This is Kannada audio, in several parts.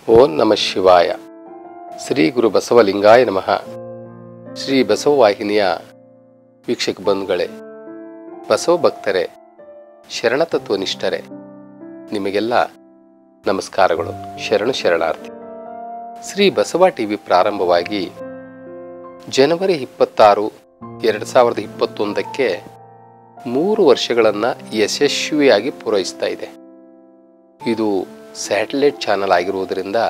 ಓಂ ನಮ ಶಿವಾಯ ಶ್ರೀ ಗುರು ಬಸವಲಿಂಗಾಯ ನಮಃ ಶ್ರೀ ಬಸವ ವಾಹಿನಿಯ ವೀಕ್ಷಕ ಬಂಧುಗಳೇ ಬಸವ ಭಕ್ತರೇ ಶರಣತತ್ವನಿಷ್ಠರೇ ನಿಮಗೆಲ್ಲ ನಮಸ್ಕಾರಗಳು ಶರಣು ಶರಣಾರ್ಥಿ ಶ್ರೀ ಬಸವ ಟಿವಿ ಪ್ರಾರಂಭವಾಗಿ ಜನವರಿ ಇಪ್ಪತ್ತಾರು ಎರಡು ಸಾವಿರದ ಇಪ್ಪತ್ತೊಂದಕ್ಕೆ ಮೂರು ವರ್ಷಗಳನ್ನು ಯಶಸ್ವಿಯಾಗಿ ಪೂರೈಸ್ತಾ ಇದೆ ಇದು ಸ್ಯಾಟಲೈಟ್ ಚಾನಲ್ ಆಗಿರುವುದರಿಂದ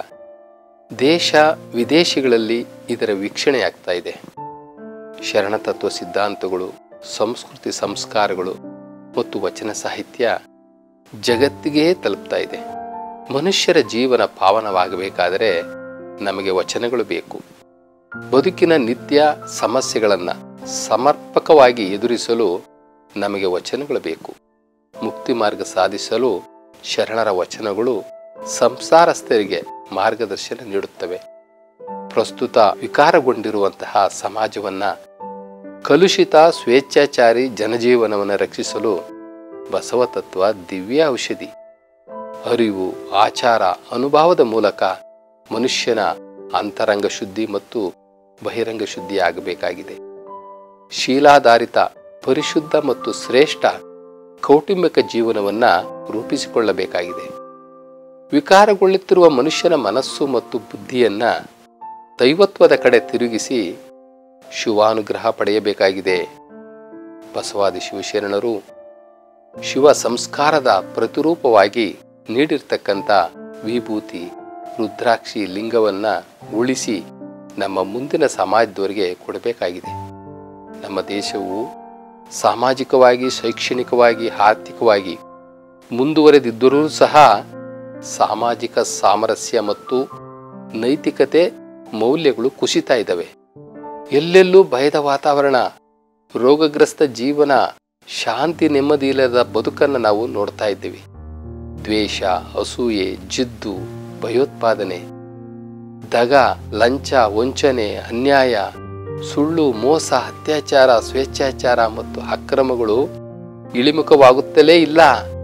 ದೇಶ ವಿದೇಶಗಳಲ್ಲಿ ಇದರ ವೀಕ್ಷಣೆಯಾಗ್ತಾ ಇದೆ ಶರಣತತ್ವ ಸಿದ್ಧಾಂತಗಳು ಸಂಸ್ಕೃತಿ ಸಂಸ್ಕಾರಗಳು ಮತ್ತು ವಚನ ಸಾಹಿತ್ಯ ಜಗತ್ತಿಗೆ ತಲುಪ್ತಾ ಇದೆ ಮನುಷ್ಯರ ಜೀವನ ಪಾವನವಾಗಬೇಕಾದರೆ ನಮಗೆ ವಚನಗಳು ಬೇಕು ಬದುಕಿನ ನಿತ್ಯ ಸಮಸ್ಯೆಗಳನ್ನು ಸಮರ್ಪಕವಾಗಿ ಎದುರಿಸಲು ನಮಗೆ ವಚನಗಳು ಬೇಕು ಮುಕ್ತಿ ಮಾರ್ಗ ಸಾಧಿಸಲು ಶರಣರ ವಚನಗಳು ಸಂಸಾರಸ್ಥರಿಗೆ ಮಾರ್ಗದರ್ಶನ ನೀಡುತ್ತವೆ ಪ್ರಸ್ತುತ ವಿಕಾರಗೊಂಡಿರುವಂತಹ ಸಮಾಜವನ್ನ ಕಲುಷಿತ ಸ್ವೇಚ್ಛಾಚಾರಿ ಜನಜೀವನವನ್ನು ರಕ್ಷಿಸಲು ಬಸವ ತತ್ವ ದಿವ್ಯ ಔಷಧಿ ಅರಿವು ಆಚಾರ ಅನುಭವದ ಮೂಲಕ ಮನುಷ್ಯನ ಅಂತರಂಗ ಶುದ್ಧಿ ಮತ್ತು ಬಹಿರಂಗ ಶುದ್ಧಿ ಆಗಬೇಕಾಗಿದೆ ಶೀಲಾಧಾರಿತ ಪರಿಶುದ್ಧ ಮತ್ತು ಶ್ರೇಷ್ಠ ಕೌಟುಂಬಿಕ ಜೀವನವನ್ನ ರೂಪಿಸಿಕೊಳ್ಳಬೇಕಾಗಿದೆ ವಿಕಾರಗೊಳ್ಳುತ್ತಿರುವ ಮನುಷ್ಯನ ಮನಸ್ಸು ಮತ್ತು ಬುದ್ಧಿಯನ್ನ ದೈವತ್ವದ ಕಡೆ ತಿರುಗಿಸಿ ಶಿವಾನುಗ್ರಹ ಪಡೆಯಬೇಕಾಗಿದೆ ಬಸವಾದಿ ಶಿವಶರಣರು ಶಿವ ಸಂಸ್ಕಾರದ ಪ್ರತಿರೂಪವಾಗಿ ನೀಡಿರ್ತಕ್ಕಂಥ ವಿಭೂತಿ ರುದ್ರಾಕ್ಷಿ ಲಿಂಗವನ್ನ ಉಳಿಸಿ ನಮ್ಮ ಮುಂದಿನ ಸಮಾಜದವರಿಗೆ ಕೊಡಬೇಕಾಗಿದೆ ನಮ್ಮ ದೇಶವು ಸಾಮಾಜಿಕವಾಗಿ ಶೈಕ್ಷಣಿಕವಾಗಿ ಆರ್ಥಿಕವಾಗಿ ಮುಂದುವರೆದಿದ್ದರೂ ಸಹ ಸಾಮಾಜಿಕ ಸಾಮರಸ್ಯ ಮತ್ತು ನೈತಿಕತೆ ಮೌಲ್ಯಗಳು ಕುಸಿತಾ ಇದ್ದಾವೆ ಎಲ್ಲೆಲ್ಲೂ ಭಯದ ವಾತಾವರಣ ರೋಗಗ್ರಸ್ತ ಜೀವನ ಶಾಂತಿ ನೆಮ್ಮದಿ ಇಲ್ಲದ ಬದುಕನ್ನು ನಾವು ನೋಡ್ತಾ ಇದ್ದೀವಿ ದ್ವೇಷ ಅಸೂಯೆ ಜಿದ್ದು ಭಯೋತ್ಪಾದನೆ ದಗ ಲಂಚ ವಂಚನೆ ಅನ್ಯಾಯ ಸುಳ್ಳು ಮೋಸ ಅತ್ಯಾಚಾರ ಸ್ವೇಚ್ಛಾಚಾರ ಮತ್ತು ಅಕ್ರಮಗಳು ಇಳಿಮುಖವಾಗುತ್ತಲೇ ಇಲ್ಲ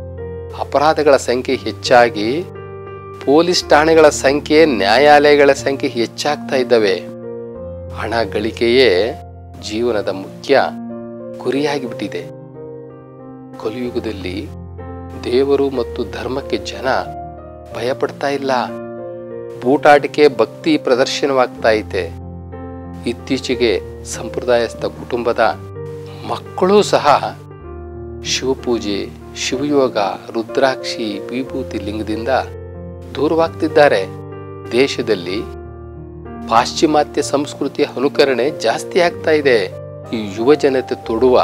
ಅಪರಾಧಗಳ ಸಂಖ್ಯೆ ಹೆಚ್ಚಾಗಿ ಪೊಲೀಸ್ ಠಾಣೆಗಳ ಸಂಖ್ಯೆ ನ್ಯಾಯಾಲಯಗಳ ಸಂಖ್ಯೆ ಹೆಚ್ಚಾಗ್ತಾ ಇದ್ದಾವೆ ಹಣ ಗಳಿಕೆಯೇ ಜೀವನದ ಮುಖ್ಯ ಗುರಿಯಾಗಿಬಿಟ್ಟಿದೆ ಕಲಿಯುಗದಲ್ಲಿ ದೇವರು ಮತ್ತು ಧರ್ಮಕ್ಕೆ ಜನ ಭಯಪಡ್ತಾ ಇಲ್ಲ ಬೂಟಾಟಿಕೆ ಭಕ್ತಿ ಪ್ರದರ್ಶನವಾಗ್ತಾ ಐತೆ ಇತ್ತೀಚೆಗೆ ಸಂಪ್ರದಾಯಸ್ಥ ಕುಟುಂಬದ ಮಕ್ಕಳೂ ಸಹ ಶಿವಪೂಜೆ ಶಿವಯೋಗ ರುದ್ರಾಕ್ಷಿ ವಿಭೂತಿ ಲಿಂಗದಿಂದ ದೂರವಾಗ್ತಿದ್ದಾರೆ ದೇಶದಲ್ಲಿ ಪಾಶ್ಚಿಮಾತ್ಯ ಸಂಸ್ಕೃತಿಯ ಅನುಕರಣೆ ಜಾಸ್ತಿ ಆಗ್ತಾ ಇದೆ ಈ ಯುವ ಜನತೆ ತೊಡುವ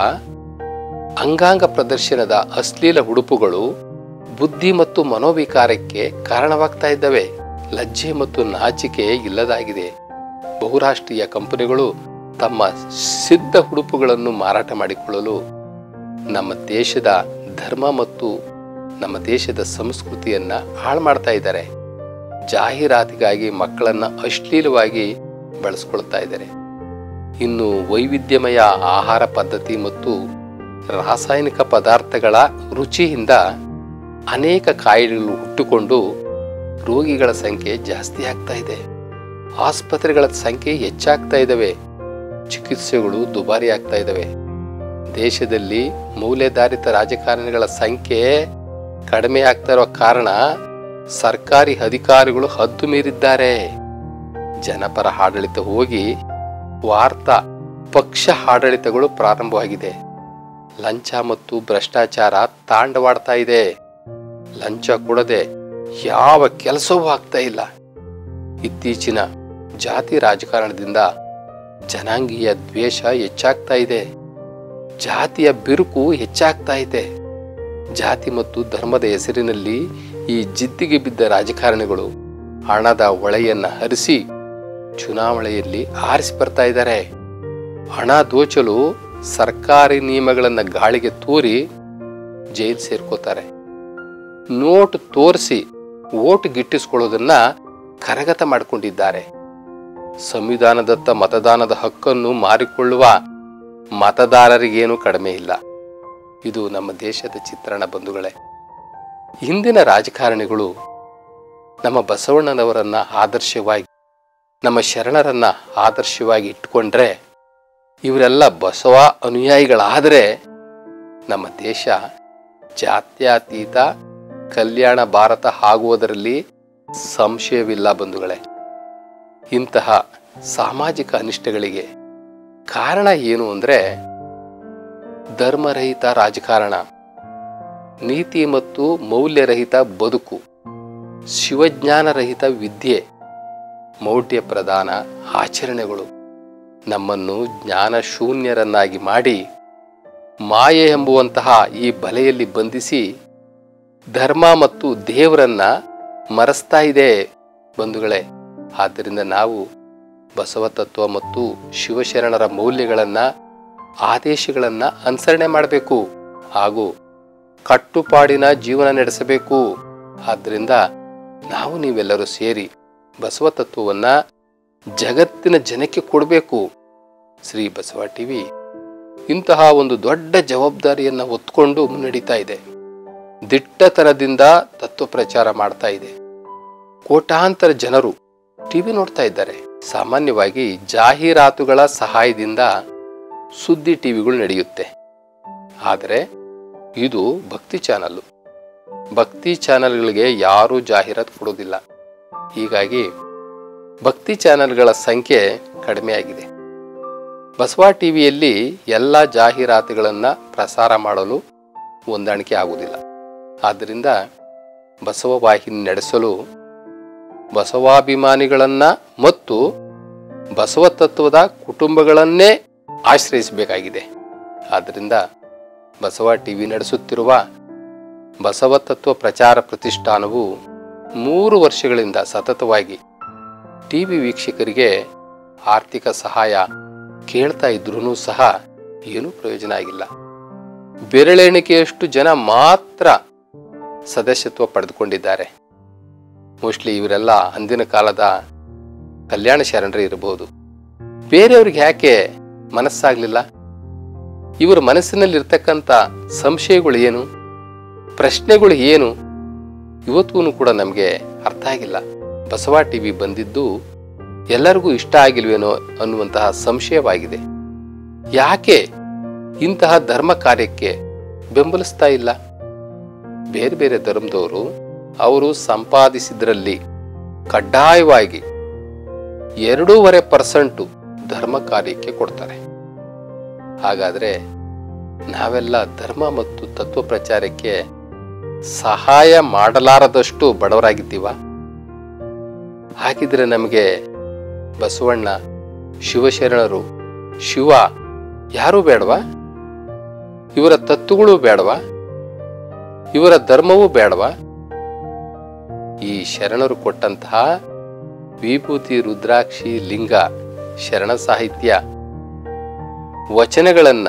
ಅಂಗಾಂಗ ಪ್ರದರ್ಶನದ ಅಶ್ಲೀಲ ಉಡುಪುಗಳು ಬುದ್ಧಿ ಮತ್ತು ಮನೋವಿಕಾರಕ್ಕೆ ಕಾರಣವಾಗ್ತಾ ಇದ್ದಾವೆ ಲಜ್ಜೆ ಮತ್ತು ನಾಚಿಕೆ ಇಲ್ಲದಾಗಿದೆ ಬಹುರಾಷ್ಟ್ರೀಯ ಕಂಪನಿಗಳು ತಮ್ಮ ಸಿದ್ಧ ಉಡುಪುಗಳನ್ನು ಮಾರಾಟ ಮಾಡಿಕೊಳ್ಳಲು ನಮ್ಮ ದೇಶದ ಧರ್ಮ ಮತ್ತು ನಮ್ಮ ದೇಶದ ಸಂಸ್ಕೃತಿಯನ್ನ ಹಾಳು ಮಾಡ್ತಾ ಇದ್ದಾರೆ ಜಾಹೀರಾತಿಗಾಗಿ ಮಕ್ಕಳನ್ನ ಅಶ್ಲೀಲವಾಗಿ ಬಳಸ್ಕೊಳ್ತಾ ಇದ್ದಾರೆ ಇನ್ನು ವೈವಿಧ್ಯಮಯ ಆಹಾರ ಪದ್ಧತಿ ಮತ್ತು ರಾಸಾಯನಿಕ ಪದಾರ್ಥಗಳ ರುಚಿಯಿಂದ ಅನೇಕ ಕಾಯಿಲೆಗಳು ಹುಟ್ಟುಕೊಂಡು ರೋಗಿಗಳ ಸಂಖ್ಯೆ ಜಾಸ್ತಿ ಆಗ್ತಾ ಇದೆ ಆಸ್ಪತ್ರೆಗಳ ಸಂಖ್ಯೆ ಹೆಚ್ಚಾಗ್ತಾ ಇದ್ದಾವೆ ಚಿಕಿತ್ಸೆಗಳು ದುಬಾರಿ ಆಗ್ತಾ ಇದ್ದಾವೆ ದೇಶದಲ್ಲಿ ಮೌಲ್ಯಾಧಾರಿತ ರಾಜಕಾರಣಿಗಳ ಸಂಖ್ಯೆ ಕಡಿಮೆ ಆಗ್ತಾ ಇರೋ ಕಾರಣ ಸರ್ಕಾರಿ ಅಧಿಕಾರಿಗಳು ಹದ್ದು ಮೀರಿದ್ದಾರೆ ಜನಪರ ಆಡಳಿತ ಹೋಗಿ ವಾರ್ತಾ ಪಕ್ಷ ಆಡಳಿತಗಳು ಪ್ರಾರಂಭವಾಗಿದೆ ಲಂಚ ಮತ್ತು ಭ್ರಷ್ಟಾಚಾರ ತಾಂಡವಾಡ್ತಾ ಇದೆ ಲಂಚ ಕೊಡದೆ ಯಾವ ಕೆಲಸವೂ ಆಗ್ತಾ ಇಲ್ಲ ಇತ್ತೀಚಿನ ಜಾತಿ ರಾಜಕಾರಣದಿಂದ ಜನಾಂಗೀಯ ದ್ವೇಷ ಹೆಚ್ಚಾಗ್ತಾ ಇದೆ ಜಾತಿಯ ಬಿರುಕು ಹೆಚ್ಚಾಗ್ತಾ ಇದೆ ಜಾತಿ ಮತ್ತು ಧರ್ಮದ ಹೆಸರಿನಲ್ಲಿ ಈ ಜಿದ್ದಿಗೆ ಬಿದ್ದ ರಾಜಕಾರಣಿಗಳು ಹಣದ ಒಳೆಯನ್ನ ಹರಿಸಿ ಚುನಾವಣೆಯಲ್ಲಿ ಆರಿಸಿ ಬರ್ತಾ ಇದ್ದಾರೆ ಹಣ ದೋಚಲು ಸರ್ಕಾರಿ ನಿಯಮಗಳನ್ನ ಗಾಳಿಗೆ ತೂರಿ ಜೈಲು ಸೇರ್ಕೋತಾರೆ ನೋಟ್ ತೋರಿಸಿ ಓಟ್ ಗಿಟ್ಟಿಸ್ಕೊಳ್ಳೋದನ್ನ ಕರಗತ ಮಾಡಿಕೊಂಡಿದ್ದಾರೆ ಸಂವಿಧಾನದತ್ತ ಮತದಾನದ ಹಕ್ಕನ್ನು ಮಾರಿಕೊಳ್ಳುವ ಮತದಾರರಿಗೇನು ಕಡಿಮೆ ಇಲ್ಲ ಇದು ನಮ್ಮ ದೇಶದ ಚಿತ್ರಣ ಬಂಧುಗಳೇ ಹಿಂದಿನ ರಾಜಕಾರಣಿಗಳು ನಮ್ಮ ಬಸವಣ್ಣನವರನ್ನ ಆದರ್ಶವಾಗಿ ನಮ್ಮ ಶರಣರನ್ನ ಆದರ್ಶವಾಗಿ ಇಟ್ಕೊಂಡ್ರೆ ಇವರೆಲ್ಲ ಬಸವ ಅನುಯಾಯಿಗಳಾದರೆ ನಮ್ಮ ದೇಶ ಜಾತ್ಯತೀತ ಕಲ್ಯಾಣ ಭಾರತ ಆಗುವುದರಲ್ಲಿ ಸಂಶಯವಿಲ್ಲ ಬಂಧುಗಳೇ ಇಂತಹ ಸಾಮಾಜಿಕ ಅನಿಷ್ಟಗಳಿಗೆ ಕಾರಣ ಏನು ಅಂದರೆ ಧರ್ಮರಹಿತ ರಾಜಕಾರಣ ನೀತಿ ಮತ್ತು ಮೌಲ್ಯರಹಿತ ಬದುಕು ಶಿವಜ್ಞಾನರಹಿತ ವಿದ್ಯೆ ಮೌಢ್ಯ ಪ್ರಧಾನ ಆಚರಣೆಗಳು ನಮ್ಮನ್ನು ಜ್ಞಾನ ಶೂನ್ಯರನ್ನಾಗಿ ಮಾಡಿ ಮಾಯೆ ಎಂಬುವಂತಹ ಈ ಬಲೆಯಲ್ಲಿ ಬಂಧಿಸಿ ಧರ್ಮ ಮತ್ತು ದೇವರನ್ನ ಮರೆಸ್ತಾ ಇದೆ ಬಂಧುಗಳೇ ಆದ್ದರಿಂದ ನಾವು ಬಸವ ತತ್ವ ಮತ್ತು ಶಿವಶರಣರ ಮೌಲ್ಯಗಳನ್ನ ಆದೇಶಗಳನ್ನ ಅನುಸರಣೆ ಮಾಡಬೇಕು ಹಾಗೂ ಕಟ್ಟುಪಾಡಿನ ಜೀವನ ನಡೆಸಬೇಕು ಆದ್ದರಿಂದ ನಾವು ನೀವೆಲ್ಲರೂ ಸೇರಿ ಬಸವ ತತ್ವವನ್ನ ಜಗತ್ತಿನ ಜನಕ್ಕೆ ಕೊಡಬೇಕು ಶ್ರೀ ಬಸವ ಟಿವಿ ಇಂತಹ ಒಂದು ದೊಡ್ಡ ಜವಾಬ್ದಾರಿಯನ್ನ ಹೊತ್ಕೊಂಡು ಮುನ್ನಡೀತಾ ಇದೆ ದಿಟ್ಟತನದಿಂದ ತತ್ವ ಪ್ರಚಾರ ಮಾಡ್ತಾ ಇದೆ ಕೋಟಾಂತರ ಜನರು ಟಿವಿ ನೋಡ್ತಾ ಇದ್ದಾರೆ ಸಾಮಾನ್ಯವಾಗಿ ಜಾಹೀರಾತುಗಳ ಸಹಾಯದಿಂದ ಸುದ್ದಿ ಟಿವಿಗಳು ನಡೆಯುತ್ತೆ ಆದರೆ ಇದು ಭಕ್ತಿ ಚಾನಲ್ಲು ಭಕ್ತಿ ಚಾನಲ್ಗಳಿಗೆ ಯಾರೂ ಜಾಹೀರಾತು ಕೊಡೋದಿಲ್ಲ ಹೀಗಾಗಿ ಭಕ್ತಿ ಚಾನಲ್ಗಳ ಸಂಖ್ಯೆ ಕಡಿಮೆಯಾಗಿದೆ ಬಸವ ಟಿವಿಯಲ್ಲಿ ಎಲ್ಲ ಜಾಹೀರಾತುಗಳನ್ನು ಪ್ರಸಾರ ಮಾಡಲು ಹೊಂದಾಣಿಕೆ ಆಗುವುದಿಲ್ಲ ಆದ್ದರಿಂದ ಬಸವ ವಾಹಿನಿ ನಡೆಸಲು ಬಸವಾಭಿಮಾನಿಗಳನ್ನ ಮತ್ತು ಬಸವ ತತ್ವದ ಕುಟುಂಬಗಳನ್ನೇ ಆಶ್ರಯಿಸಬೇಕಾಗಿದೆ ಆದ್ದರಿಂದ ಬಸವ ಟಿವಿ ನಡೆಸುತ್ತಿರುವ ಬಸವ ತತ್ವ ಪ್ರಚಾರ ಪ್ರತಿಷ್ಠಾನವು ಮೂರು ವರ್ಷಗಳಿಂದ ಸತತವಾಗಿ ಟಿವಿ ವೀಕ್ಷಕರಿಗೆ ಆರ್ಥಿಕ ಸಹಾಯ ಕೇಳ್ತಾ ಇದ್ರೂ ಸಹ ಏನೂ ಪ್ರಯೋಜನ ಆಗಿಲ್ಲ ಬೆರಳೆಣಿಕೆಯಷ್ಟು ಜನ ಮಾತ್ರ ಸದಸ್ಯತ್ವ ಪಡೆದುಕೊಂಡಿದ್ದಾರೆ ಮೋಸ್ಟ್ಲಿ ಇವರೆಲ್ಲ ಅಂದಿನ ಕಾಲದ ಕಲ್ಯಾಣ ಶರಣರೇ ಇರಬಹುದು ಬೇರೆಯವ್ರಿಗೆ ಯಾಕೆ ಮನಸ್ಸಾಗ್ಲಿಲ್ಲ ಇವರ ಮನಸ್ಸಿನಲ್ಲಿರ್ತಕ್ಕಂಥ ಸಂಶಯಗಳು ಏನು ಪ್ರಶ್ನೆಗಳು ಏನು ಇವತ್ತಿಗೂ ಕೂಡ ನಮಗೆ ಅರ್ಥ ಆಗಿಲ್ಲ ಬಸವ ಟಿವಿ ಬಂದಿದ್ದು ಎಲ್ಲರಿಗೂ ಇಷ್ಟ ಆಗಿಲ್ವೇನೋ ಅನ್ನುವಂತಹ ಸಂಶಯವಾಗಿದೆ ಯಾಕೆ ಇಂತಹ ಧರ್ಮ ಕಾರ್ಯಕ್ಕೆ ಬೆಂಬಲಿಸ್ತಾ ಇಲ್ಲ ಬೇರೆ ಬೇರೆ ಧರ್ಮದವರು ಅವರು ಸಂಪಾದಿಸಿದ್ರಲ್ಲಿ ಕಡ್ಡಾಯವಾಗಿ ಎರಡೂವರೆ ಪರ್ಸೆಂಟು ಧರ್ಮ ಕಾರ್ಯಕ್ಕೆ ಕೊಡ್ತಾರೆ ಹಾಗಾದ್ರೆ ನಾವೆಲ್ಲ ಧರ್ಮ ಮತ್ತು ತತ್ವ ಪ್ರಚಾರಕ್ಕೆ ಸಹಾಯ ಮಾಡಲಾರದಷ್ಟು ಬಡವರಾಗಿದ್ದೀವ ಹಾಗಿದ್ರೆ ನಮಗೆ ಬಸವಣ್ಣ ಶಿವಶರಣರು ಶಿವ ಯಾರೂ ಬೇಡವಾ ಇವರ ತತ್ವಗಳು ಬೇಡವಾ ಇವರ ಧರ್ಮವೂ ಬೇಡವಾ ಈ ಶರಣರು ಕೊಟ್ಟಂತಹ ವಿಭೂತಿ ರುದ್ರಾಕ್ಷಿ ಲಿಂಗ ಶರಣ ಸಾಹಿತ್ಯ ವಚನಗಳನ್ನ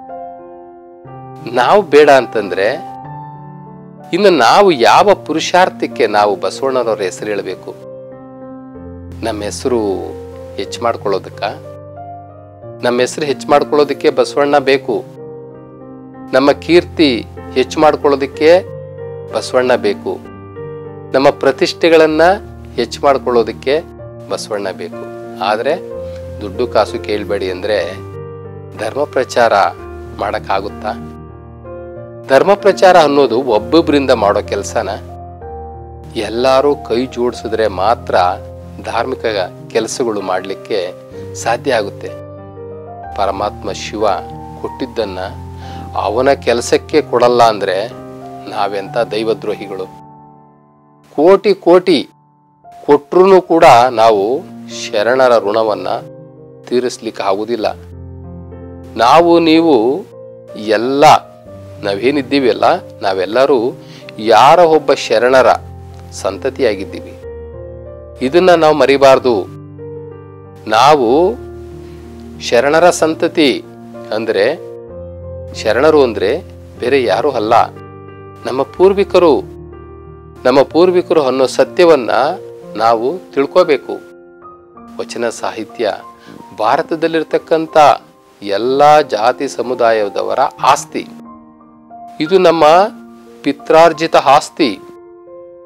ನಾವು ಬೇಡ ಅಂತಂದ್ರೆ ಇನ್ನು ನಾವು ಯಾವ ಪುರುಷಾರ್ಥಕ್ಕೆ ನಾವು ಬಸವಣ್ಣನವರ ಹೆಸರು ಹೇಳಬೇಕು ನಮ್ಮ ಹೆಸರು ಹೆಚ್ಚು ಮಾಡ್ಕೊಳ್ಳೋದಕ್ಕ ನಮ್ಮ ಹೆಸರು ಹೆಚ್ಚು ಮಾಡ್ಕೊಳ್ಳೋದಕ್ಕೆ ಬಸವಣ್ಣ ಬೇಕು ನಮ್ಮ ಕೀರ್ತಿ ಹೆಚ್ಚು ಮಾಡ್ಕೊಳ್ಳೋದಕ್ಕೆ ಬಸವಣ್ಣ ಬೇಕು ನಮ್ಮ ಪ್ರತಿಷ್ಠೆಗಳನ್ನ ಹೆಚ್ಚು ಮಾಡ್ಕೊಳ್ಳೋದಕ್ಕೆ ಬಸವಣ್ಣ ಬೇಕು ಆದರೆ ದುಡ್ಡು ಕಾಸು ಕೇಳಬೇಡಿ ಅಂದರೆ ಧರ್ಮ ಪ್ರಚಾರ ಮಾಡೋಕ್ಕಾಗುತ್ತಾ ಧರ್ಮ ಪ್ರಚಾರ ಅನ್ನೋದು ಒಬ್ಬೊಬ್ಬರಿಂದ ಮಾಡೋ ಕೆಲಸನ ಎಲ್ಲರೂ ಕೈ ಜೋಡಿಸಿದ್ರೆ ಮಾತ್ರ ಧಾರ್ಮಿಕ ಕೆಲಸಗಳು ಮಾಡಲಿಕ್ಕೆ ಸಾಧ್ಯ ಆಗುತ್ತೆ ಪರಮಾತ್ಮ ಶಿವ ಕೊಟ್ಟಿದ್ದನ್ನ ಅವನ ಕೆಲಸಕ್ಕೆ ಕೊಡಲ್ಲ ಅಂದ್ರೆ ನಾವೆಂಥ ದೈವದ್ರೋಹಿಗಳು ಕೋಟಿ ಕೋಟಿ ಕೊಟ್ರೂ ಕೂಡ ನಾವು ಶರಣರ ಋಣವನ್ನ ತೀರಿಸ್ಲಿಕ್ಕೆ ಆಗುವುದಿಲ್ಲ ನಾವು ನೀವು ಎಲ್ಲ ನಾವೇನಿದ್ದೀವಿ ಅಲ್ಲ ನಾವೆಲ್ಲರೂ ಯಾರ ಒಬ್ಬ ಶರಣರ ಸಂತತಿಯಾಗಿದ್ದೀವಿ ಇದನ್ನ ನಾವು ಮರಿಬಾರ್ದು ನಾವು ಶರಣರ ಸಂತತಿ ಅಂದ್ರೆ ಶರಣರು ಅಂದ್ರೆ ಬೇರೆ ಯಾರೂ ಅಲ್ಲ ನಮ್ಮ ಪೂರ್ವಿಕರು ನಮ್ಮ ಪೂರ್ವಿಕರು ಅನ್ನೋ ಸತ್ಯವನ್ನ ನಾವು ತಿಳ್ಕೋಬೇಕು ವಚನ ಸಾಹಿತ್ಯ ಭಾರತದಲ್ಲಿರ್ತಕ್ಕಂಥ ಎಲ್ಲ ಜಾತಿ ಸಮುದಾಯದವರ ಆಸ್ತಿ ಇದು ನಮ್ಮ ಪಿತ್ರಾರ್ಜಿತ ಆಸ್ತಿ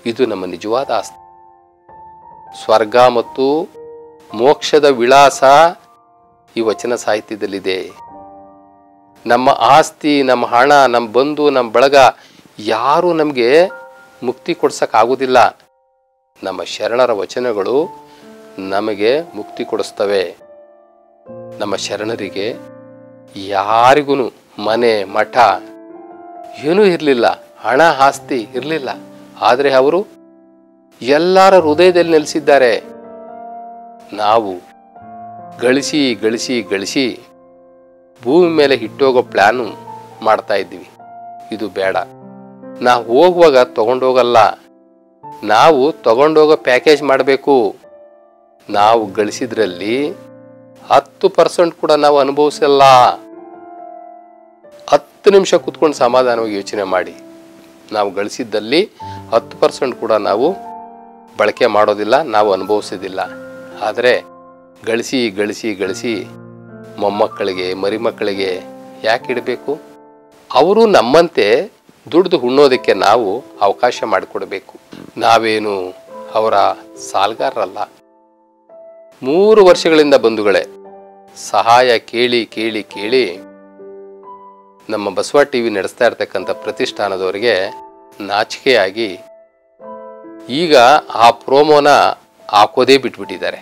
ಇದು ನಮ್ಮ ನಿಜವಾದ ಆಸ್ತಿ ಸ್ವರ್ಗ ಮತ್ತು ಮೋಕ್ಷದ ವಿಳಾಸ ಈ ವಚನ ಸಾಹಿತ್ಯದಲ್ಲಿದೆ ನಮ್ಮ ಆಸ್ತಿ ನಮ್ಮ ಹಣ ನಮ್ಮ ಬಂಧು ನಮ್ಮ ಬಳಗ ಯಾರೂ ನಮಗೆ ಮುಕ್ತಿ ಕೊಡ್ಸಕ್ಕಾಗೋದಿಲ್ಲ ನಮ್ಮ ಶರಣರ ವಚನಗಳು ನಮಗೆ ಮುಕ್ತಿ ಕೊಡಿಸ್ತವೆ ನಮ್ಮ ಶರಣರಿಗೆ ಯಾರಿಗೂ ಮನೆ ಮಠ ಏನೂ ಇರಲಿಲ್ಲ ಹಣ ಆಸ್ತಿ ಇರಲಿಲ್ಲ ಆದರೆ ಅವರು ಎಲ್ಲರ ಹೃದಯದಲ್ಲಿ ನೆಲೆಸಿದ್ದಾರೆ ನಾವು ಗಳಿಸಿ ಗಳಿಸಿ ಗಳಿಸಿ ಭೂಮಿ ಮೇಲೆ ಹಿಟ್ಟೋಗೋ ಪ್ಲ್ಯಾನು ಮಾಡ್ತಾ ಇದ್ದೀವಿ ಇದು ಬೇಡ ನಾವು ಹೋಗುವಾಗ ತಗೊಂಡೋಗಲ್ಲ ನಾವು ತಗೊಂಡೋಗೋ ಪ್ಯಾಕೇಜ್ ಮಾಡಬೇಕು ನಾವು ಗಳಿಸಿದ್ರಲ್ಲಿ ಹತ್ತು ಪರ್ಸೆಂಟ್ ಕೂಡ ನಾವು ಅನುಭವಿಸಲ್ಲ ಹತ್ತು ನಿಮಿಷ ಕೂತ್ಕೊಂಡು ಸಮಾಧಾನವಾಗಿ ಯೋಚನೆ ಮಾಡಿ ನಾವು ಗಳಿಸಿದ್ದಲ್ಲಿ ಹತ್ತು ಪರ್ಸೆಂಟ್ ಕೂಡ ನಾವು ಬಳಕೆ ಮಾಡೋದಿಲ್ಲ ನಾವು ಅನುಭವಿಸೋದಿಲ್ಲ ಆದರೆ ಗಳಿಸಿ ಗಳಿಸಿ ಗಳಿಸಿ ಮೊಮ್ಮಕ್ಕಳಿಗೆ ಮರಿಮಕ್ಕಳಿಗೆ ಯಾಕೆ ಇಡಬೇಕು ಅವರು ನಮ್ಮಂತೆ ದುಡ್ದು ಉಣ್ಣೋದಕ್ಕೆ ನಾವು ಅವಕಾಶ ಮಾಡಿಕೊಡಬೇಕು ನಾವೇನು ಅವರ ಸಾಲ್ಗಾರರಲ್ಲ ಮೂರು ವರ್ಷಗಳಿಂದ ಬಂಧುಗಳೇ ಸಹಾಯ ಕೇಳಿ ಕೇಳಿ ಕೇಳಿ ನಮ್ಮ ಬಸವ ಟಿ ವಿ ನಡೆಸ್ತಾ ಇರ್ತಕ್ಕಂಥ ಪ್ರತಿಷ್ಠಾನದವರಿಗೆ ನಾಚಿಕೆಯಾಗಿ ಈಗ ಆ ಪ್ರೋಮೋನ ಹಾಕೋದೇ ಬಿಟ್ಬಿಟ್ಟಿದ್ದಾರೆ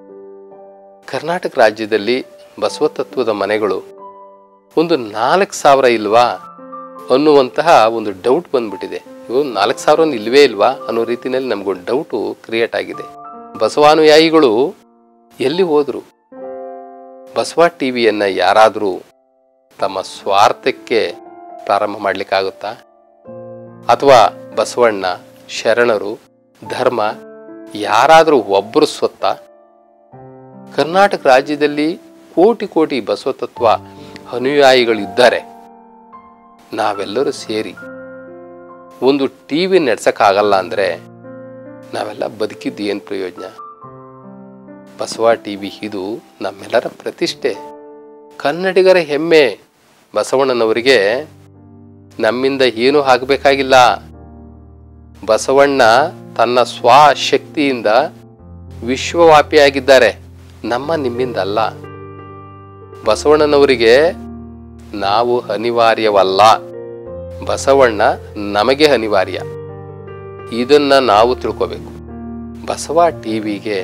ಕರ್ನಾಟಕ ರಾಜ್ಯದಲ್ಲಿ ಬಸವ ತತ್ವದ ಮನೆಗಳು ಒಂದು ನಾಲ್ಕು ಸಾವಿರ ಇಲ್ವಾ ಅನ್ನುವಂತಹ ಒಂದು ಡೌಟ್ ಬಂದ್ಬಿಟ್ಟಿದೆ ಇವು ನಾಲ್ಕು ಸಾವಿರ ಇಲ್ವೇ ಇಲ್ವಾ ಅನ್ನೋ ರೀತಿಯಲ್ಲಿ ನಮಗೊಂದು ಡೌಟು ಕ್ರಿಯೇಟ್ ಆಗಿದೆ ಬಸವಾನುಯಾಯಿಗಳು ಎಲ್ಲಿ ಹೋದ್ರು ಬಸವ ಟಿ ವಿಯನ್ನು ಯಾರಾದರೂ ತಮ್ಮ ಸ್ವಾರ್ಥಕ್ಕೆ ಪ್ರಾರಂಭ ಮಾಡಲಿಕ್ಕಾಗುತ್ತಾ ಅಥವಾ ಬಸವಣ್ಣ ಶರಣರು ಧರ್ಮ ಯಾರಾದರೂ ಒಬ್ಬರು ಸ್ವತ್ತ ಕರ್ನಾಟಕ ರಾಜ್ಯದಲ್ಲಿ ಕೋಟಿ ಕೋಟಿ ಬಸವತತ್ವ ಅನುಯಾಯಿಗಳಿದ್ದಾರೆ ನಾವೆಲ್ಲರೂ ಸೇರಿ ಒಂದು ಟಿ ವಿ ನಡೆಸೋಕ್ಕಾಗಲ್ಲ ಅಂದರೆ ನಾವೆಲ್ಲ ಬದುಕಿದ್ದು ಏನು ಪ್ರಯೋಜನ ಬಸವ ಟಿ ವಿ ಇದು ನಮ್ಮೆಲ್ಲರ ಪ್ರತಿಷ್ಠೆ ಕನ್ನಡಿಗರ ಹೆಮ್ಮೆ ಬಸವಣ್ಣನವರಿಗೆ ನಮ್ಮಿಂದ ಏನೂ ಆಗಬೇಕಾಗಿಲ್ಲ ಬಸವಣ್ಣ ತನ್ನ ಸ್ವಶಕ್ತಿಯಿಂದ ವಿಶ್ವವ್ಯಾಪಿಯಾಗಿದ್ದಾರೆ ನಮ್ಮ ನಿಮ್ಮಿಂದ ಅಲ್ಲ ಬಸವಣ್ಣನವರಿಗೆ ನಾವು ಅನಿವಾರ್ಯವಲ್ಲ ಬಸವಣ್ಣ ನಮಗೆ ಅನಿವಾರ್ಯ ಇದನ್ನ ನಾವು ತಿಳ್ಕೋಬೇಕು ಬಸವ ಟಿವಿಗೆ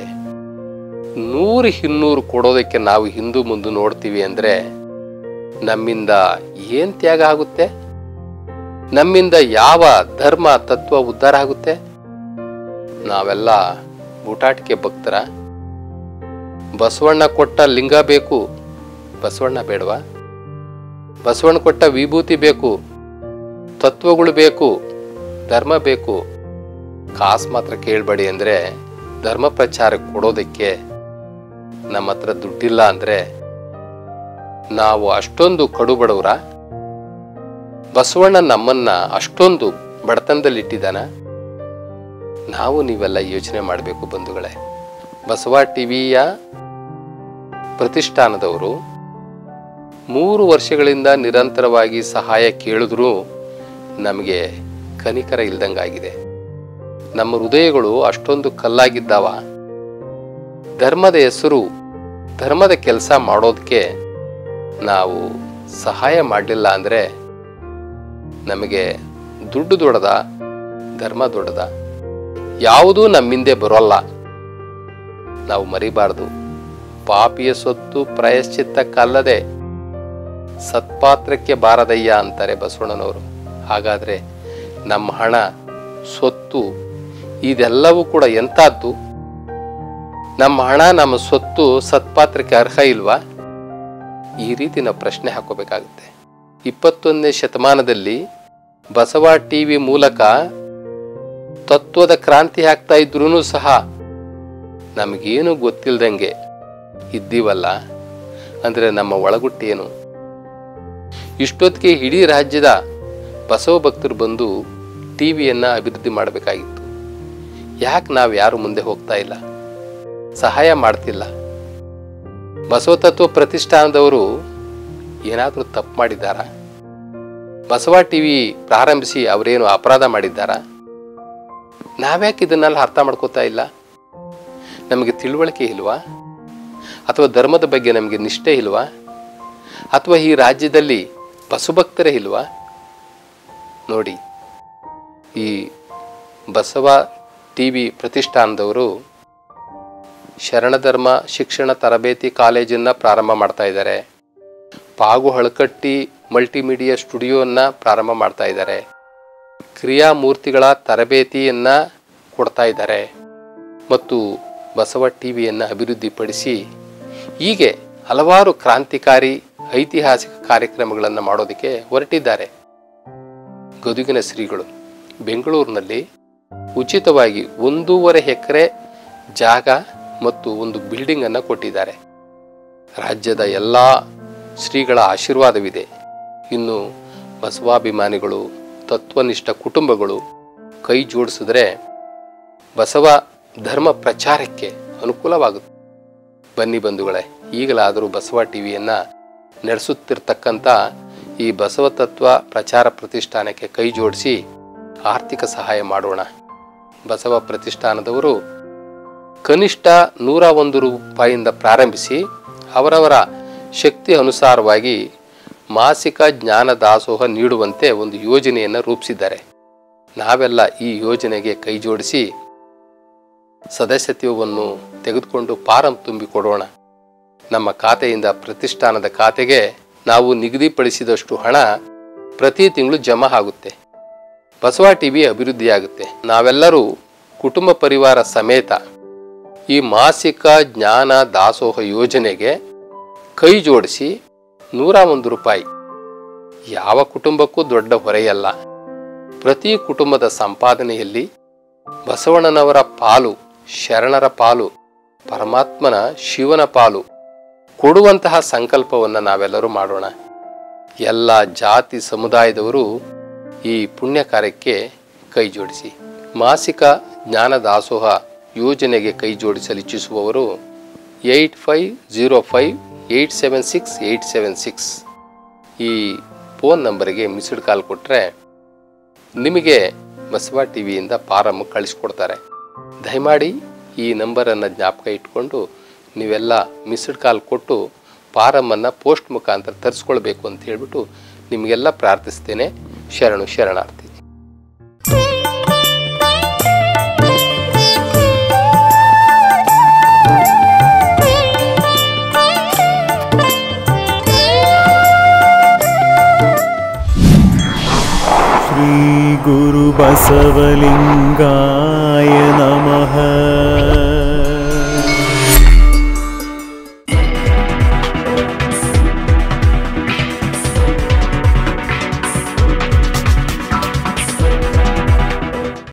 ನೂರು ಇನ್ನೂರು ಕೊಡೋದಕ್ಕೆ ನಾವು ಹಿಂದೂ ಮುಂದೆ ನೋಡ್ತೀವಿ ಅಂದರೆ ನಮ್ಮಿಂದ ಏನು ತ್ಯಾಗ ಆಗುತ್ತೆ ನಮ್ಮಿಂದ ಯಾವ ಧರ್ಮ ತತ್ವ ಉದ್ಧಾರ ಆಗುತ್ತೆ ನಾವೆಲ್ಲ ಬೂಟಾಟಿಕೆ ಭಕ್ತರ ಬಸವಣ್ಣ ಕೊಟ್ಟ ಲಿಂಗ ಬೇಕು ಬಸವಣ್ಣ ಬೇಡವಾ ಬಸವಣ್ಣ ಕೊಟ್ಟ ವಿಭೂತಿ ಬೇಕು ತತ್ವಗಳು ಬೇಕು ಧರ್ಮ ಬೇಕು ಕಾಸು ಮಾತ್ರ ಕೇಳಬೇಡಿ ಅಂದರೆ ಧರ್ಮ ಪ್ರಚಾರಕ್ಕೆ ಕೊಡೋದಕ್ಕೆ ನಮ್ಮ ಹತ್ರ ದುಡ್ಡಿಲ್ಲ ಅಂದರೆ ನಾವು ಅಷ್ಟೊಂದು ಕಡು ಬಡವರ ಬಸವಣ್ಣ ನಮ್ಮನ್ನ ಅಷ್ಟೊಂದು ಬಡತನದಲ್ಲಿ ಇಟ್ಟಿದ್ದಾನ ನಾವು ನೀವೆಲ್ಲ ಯೋಚನೆ ಮಾಡಬೇಕು ಬಂಧುಗಳೇ ಬಸವ ಟಿವಿಯ ಪ್ರತಿಷ್ಠಾನದವರು ಮೂರು ವರ್ಷಗಳಿಂದ ನಿರಂತರವಾಗಿ ಸಹಾಯ ಕೇಳಿದ್ರೂ ನಮಗೆ ಕನಿಕರ ಇಲ್ದಂಗಾಗಿದೆ ನಮ್ಮ ಹೃದಯಗಳು ಅಷ್ಟೊಂದು ಕಲ್ಲಾಗಿದ್ದಾವ ಧರ್ಮದ ಹೆಸರು ಧರ್ಮದ ಕೆಲಸ ಮಾಡೋದಕ್ಕೆ ನಾವು ಸಹಾಯ ಮಾಡಲಿಲ್ಲ ಅಂದರೆ ನಮಗೆ ದುಡ್ಡು ದೊಡ್ಡದ ಧರ್ಮ ದೊಡ್ಡದ ಯಾವುದೂ ನಮ್ಮಿಂದೆ ಬರೋಲ್ಲ ನಾವು ಮರಿಬಾರ್ದು ಪಾಪಿಯ ಸೊತ್ತು ಪ್ರಾಯಶ್ಚಿತ್ತಕ್ಕಲ್ಲದೆ ಸತ್ಪಾತ್ರಕ್ಕೆ ಬಾರದಯ್ಯ ಅಂತಾರೆ ಬಸವಣ್ಣನವರು ಹಾಗಾದ್ರೆ ನಮ್ಮ ಹಣ ಸೊತ್ತು ಇದೆಲ್ಲವೂ ಕೂಡ ಎಂಥದ್ದು ನಮ್ಮ ಹಣ ನಮ್ಮ ಸೊತ್ತು ಸತ್ಪಾತ್ರಕ್ಕೆ ಅರ್ಹ ಇಲ್ವಾ ಈ ರೀತಿ ನಾವು ಪ್ರಶ್ನೆ ಹಾಕೋಬೇಕಾಗುತ್ತೆ ಇಪ್ಪತ್ತೊಂದನೇ ಶತಮಾನದಲ್ಲಿ ಬಸವ ಟಿವಿ ಮೂಲಕ ತತ್ವದ ಕ್ರಾಂತಿ ಆಗ್ತಾ ಇದ್ರೂ ಸಹ ನಮಗೇನು ಗೊತ್ತಿಲ್ದಂಗೆ ಇದ್ದೀವಲ್ಲ ಅಂದರೆ ನಮ್ಮ ಒಳಗುಟ್ಟೇನು ಇಷ್ಟೊತ್ತಿಗೆ ಇಡೀ ರಾಜ್ಯದ ಬಸವ ಭಕ್ತರು ಬಂದು ಟಿ ವಿಯನ್ನು ಅಭಿವೃದ್ಧಿ ಮಾಡಬೇಕಾಗಿತ್ತು ಯಾಕೆ ನಾವು ಯಾರು ಮುಂದೆ ಹೋಗ್ತಾ ಇಲ್ಲ ಸಹಾಯ ಮಾಡ್ತಿಲ್ಲ ಬಸವ ತತ್ವ ಪ್ರತಿಷ್ಠಾನದವರು ಏನಾದರೂ ತಪ್ಪು ಮಾಡಿದ್ದಾರಾ ಬಸವ ಟಿವಿ ಪ್ರಾರಂಭಿಸಿ ಅವರೇನು ಅಪರಾಧ ಮಾಡಿದ್ದಾರಾ ನಾವ್ಯಾಕೆ ಇದನ್ನೆಲ್ಲ ಅರ್ಥ ಮಾಡ್ಕೋತಾ ಇಲ್ಲ ನಮಗೆ ತಿಳುವಳಿಕೆ ಇಲ್ವಾ ಅಥವಾ ಧರ್ಮದ ಬಗ್ಗೆ ನಮಗೆ ನಿಷ್ಠೆ ಇಲ್ವಾ ಅಥವಾ ಈ ರಾಜ್ಯದಲ್ಲಿ ಪಶುಭಕ್ತರೇ ಇಲ್ವಾ ನೋಡಿ ಈ ಬಸವ ಟಿ ವಿ ಪ್ರತಿಷ್ಠಾನದವರು ಶರಣಧರ್ಮ ಶಿಕ್ಷಣ ತರಬೇತಿ ಕಾಲೇಜನ್ನು ಪ್ರಾರಂಭ ಮಾಡ್ತಾ ಇದ್ದಾರೆ ಪಾಗು ಹಳಕಟ್ಟಿ ಮಲ್ಟಿಮೀಡಿಯಾ ಸ್ಟುಡಿಯೋನ್ನ ಪ್ರಾರಂಭ ಮಾಡ್ತಾ ಇದ್ದಾರೆ ಕ್ರಿಯಾಮೂರ್ತಿಗಳ ತರಬೇತಿಯನ್ನು ಕೊಡ್ತಾ ಇದ್ದಾರೆ ಮತ್ತು ಬಸವ ಟಿ ವಿಯನ್ನು ಅಭಿವೃದ್ಧಿಪಡಿಸಿ ಹೀಗೆ ಹಲವಾರು ಕ್ರಾಂತಿಕಾರಿ ಐತಿಹಾಸಿಕ ಕಾರ್ಯಕ್ರಮಗಳನ್ನು ಮಾಡೋದಕ್ಕೆ ಹೊರಟಿದ್ದಾರೆ ಗದುಗಿನ ಶ್ರೀಗಳು ಬೆಂಗಳೂರಿನಲ್ಲಿ ಉಚಿತವಾಗಿ ಒಂದೂವರೆ ಎಕರೆ ಜಾಗ ಮತ್ತು ಒಂದು ಬಿಲ್ಡಿಂಗ್ ಅನ್ನು ಕೊಟ್ಟಿದ್ದಾರೆ ರಾಜ್ಯದ ಎಲ್ಲ ಶ್ರೀಗಳ ಆಶೀರ್ವಾದವಿದೆ ಇನ್ನು ಬಸವಾಭಿಮಾನಿಗಳು ತತ್ವನಿಷ್ಠ ಕುಟುಂಬಗಳು ಕೈ ಜೋಡಿಸಿದ್ರೆ ಬಸವ ಧರ್ಮ ಪ್ರಚಾರಕ್ಕೆ ಅನುಕೂಲವಾಗುತ್ತೆ ಬನ್ನಿ ಬಂಧುಗಳೇ ಈಗಲಾದರೂ ಬಸವ ಟಿವಿಯನ್ನು ನಡೆಸುತ್ತಿರ್ತಕ್ಕಂಥ ಈ ಬಸವ ತತ್ವ ಪ್ರಚಾರ ಪ್ರತಿಷ್ಠಾನಕ್ಕೆ ಕೈ ಜೋಡಿಸಿ ಆರ್ಥಿಕ ಸಹಾಯ ಮಾಡೋಣ ಬಸವ ಪ್ರತಿಷ್ಠಾನದವರು ಕನಿಷ್ಠ ನೂರ ಒಂದು ರೂಪಾಯಿಯಿಂದ ಪ್ರಾರಂಭಿಸಿ ಅವರವರ ಶಕ್ತಿ ಅನುಸಾರವಾಗಿ ಮಾಸಿಕ ಜ್ಞಾನ ದಾಸೋಹ ನೀಡುವಂತೆ ಒಂದು ಯೋಜನೆಯನ್ನು ರೂಪಿಸಿದ್ದಾರೆ ನಾವೆಲ್ಲ ಈ ಯೋಜನೆಗೆ ಕೈ ಜೋಡಿಸಿ ಸದಸ್ಯತ್ವವನ್ನು ತೆಗೆದುಕೊಂಡು ಫಾರಂ ತುಂಬಿಕೊಡೋಣ ನಮ್ಮ ಖಾತೆಯಿಂದ ಪ್ರತಿಷ್ಠಾನದ ಖಾತೆಗೆ ನಾವು ನಿಗದಿಪಡಿಸಿದಷ್ಟು ಹಣ ಪ್ರತಿ ತಿಂಗಳು ಜಮಾ ಆಗುತ್ತೆ ಬಸವ ಟಿವಿ ಅಭಿವೃದ್ಧಿಯಾಗುತ್ತೆ ನಾವೆಲ್ಲರೂ ಕುಟುಂಬ ಪರಿವಾರ ಸಮೇತ ಈ ಮಾಸಿಕ ಜ್ಞಾನ ದಾಸೋಹ ಯೋಜನೆಗೆ ಕೈ ಜೋಡಿಸಿ ನೂರ ಒಂದು ರೂಪಾಯಿ ಯಾವ ಕುಟುಂಬಕ್ಕೂ ದೊಡ್ಡ ಹೊರೆಯಲ್ಲ ಪ್ರತಿ ಕುಟುಂಬದ ಸಂಪಾದನೆಯಲ್ಲಿ ಬಸವಣ್ಣನವರ ಪಾಲು ಶರಣರ ಪಾಲು ಪರಮಾತ್ಮನ ಶಿವನ ಪಾಲು ಕೊಡುವಂತಹ ಸಂಕಲ್ಪವನ್ನು ನಾವೆಲ್ಲರೂ ಮಾಡೋಣ ಎಲ್ಲ ಜಾತಿ ಸಮುದಾಯದವರು ಈ ಪುಣ್ಯ ಕಾರ್ಯಕ್ಕೆ ಕೈ ಜೋಡಿಸಿ ಮಾಸಿಕ ಜ್ಞಾನ ದಾಸೋಹ ಯೋಜನೆಗೆ ಕೈ ಜೋಡಿಸಲು ಇಚ್ಛಿಸುವವರು eight five zero five eight seven six eight seven six ಈ ಫೋನ್ ನಂಬರಿಗೆ ಮಿಸ್ಡ್ ಕಾಲ್ ಕೊಟ್ಟರೆ ನಿಮಗೆ ಬಸವ ಟಿ ವಿಯಿಂದ ಫಾರಮ್ ಕಳಿಸ್ಕೊಡ್ತಾರೆ ದಯಮಾಡಿ ಈ ನಂಬರನ್ನು ಜ್ಞಾಪಕ ಇಟ್ಕೊಂಡು ನೀವೆಲ್ಲ ಮಿಸ್ಡ್ ಕಾಲ್ ಕೊಟ್ಟು ಫಾರಮನ್ನು ಪೋಸ್ಟ್ ಮುಖಾಂತರ ತರಿಸ್ಕೊಳ್ಬೇಕು ಅಂತ ಹೇಳ್ಬಿಟ್ಟು ನಿಮಗೆಲ್ಲ ಪ್ರಾರ್ಥಿಸ್ತೇನೆ ಶರಣು ಶರಣಾರ್ಥಿ श्रीगुरुबसवलिङ्गाय नमः